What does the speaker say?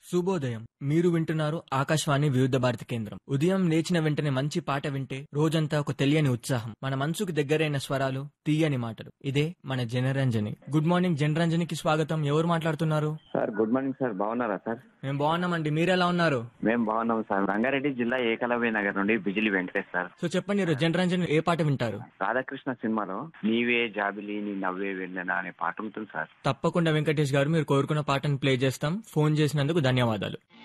శుభోదయం మీరు వింటున్నారు ఆకాశవాణి వివిధ భారతి కేంద్రం ఉదయం లేచిన వెంటనే మంచి పాట వింటే రోజంతా ఒక తెలియని ఉత్సాహం మన మనసుకు దగ్గరైన స్వరాలు తీయని మాటలు ఇదే మన జనరంజని గుడ్ మార్నింగ్ జనరంజనికి స్వాగతం ఎవరు మాట్లాడుతున్నారు సార్ గుడ్ మార్నింగ్ సార్ బాగున్నారా సార్ మేము బాగున్నామండి మీరెలా ఉన్నారు మేము బాగున్నాం సార్ రంగారెడ్డి జిల్లా ఏకలవ్య నగర్ నుండి బిజిలి వెంకటేష్ సార్ సో చెప్పండి ఈరోజు జనరంజన్ ఏ పాట వింటారు రాధాకృష్ణ సినిమాలో నీవే జాబిలి నీ నవ్వే వెళ్ళనా అనే పాట ఉంటుంది సార్ తప్పకుండా వెంకటేష్ గారు మీరు కోరుకున్న పాటను ప్లే చేస్తాం ఫోన్ చేసినందుకు ధన్యవాదాలు